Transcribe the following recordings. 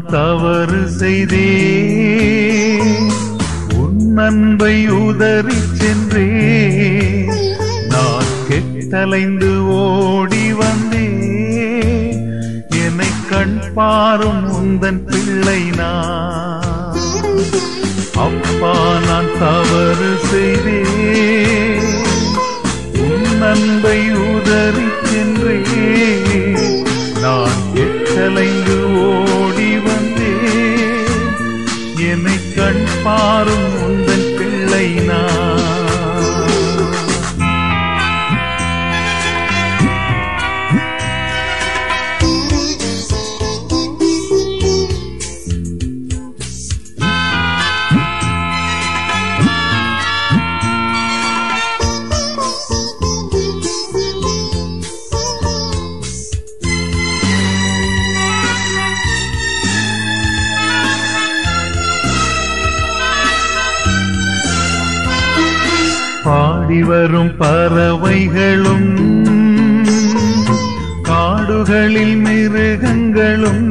தவறு செய்தே உன் அன்பை உதறி சென்றே நான் கெட்டலைந்து ஓடி வந்தே என்னை கண் பாரும் உந்தன் பிள்ளை நான் அப்பா நான் தவறு செய்தே உன் அன்பை உதறி சென்றே நான் எட்டலைந்து ஓடி வந்தே என்னை கண் பாரும் உந்தன் பிள்ளை நான் பாடி வரும் பறவைகளும் காடுகளில் மிருகங்களும்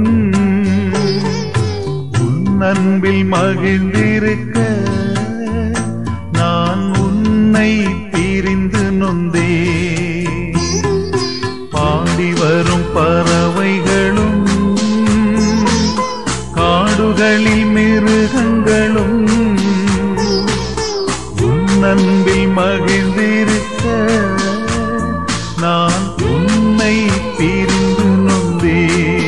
உன் அன்பில் மகிழ்ந்திருக்க நான் உன்னை பிரிந்து நொந்தே பாடி வரும் பறவைகளும் காடுகளில் மிருகங்களும் உன் அன்பில் மகிழ்ந்திருக்க நான் உன்னை பிரிந்து நொந்தே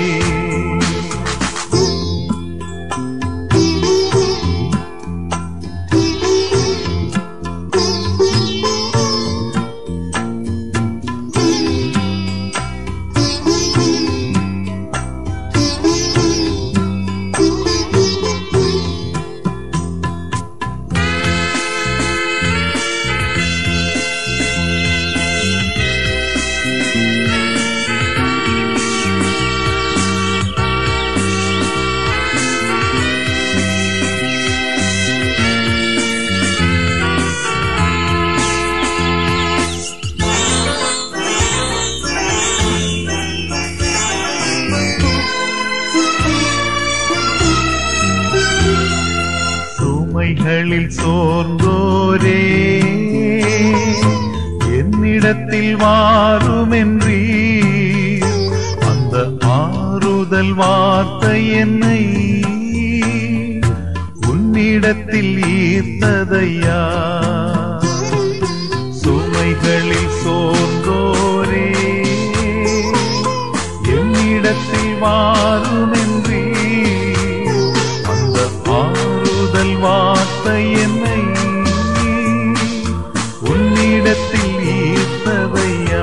சுமைகளில் சோர்ந்தோரே என்னிடத்தில் வாருமென்றீ அந்த ஆறுதல் வார்த்தை என்னை உன்னிடத்தில் ஈர்த்ததையா சுமைகளில் சோர்ந்தோரே என்னிடத்தில் வாருமென்றீ அந்த ஆறுதல் வார்த்தை என்னை உன்னிடத்தில் ஈர்த்ததையா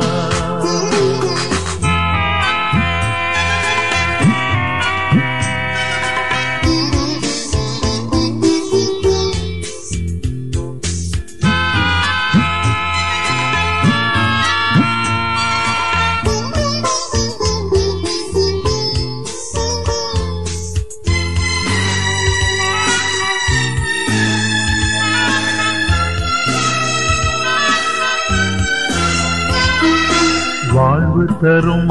வாழ்வு தரும்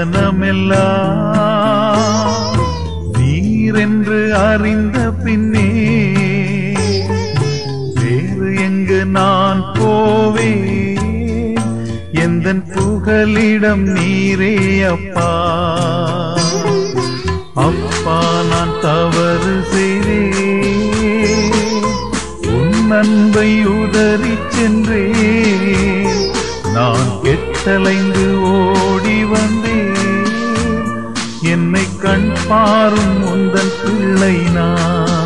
வசனமெல்லாம் நீரென்று அறிந்த பின்னே வேறு எங்கு நான் போவே எந்த புகலிடம் நீரே அப்பா அப்பா நான் தவறு செய்தே உன் அன்பை உதறி சென்றே நான் கெட்டலைந்து ஓடி வந்தேன் என்னை கண் பாரும் உந்தன் பிள்ளை நான்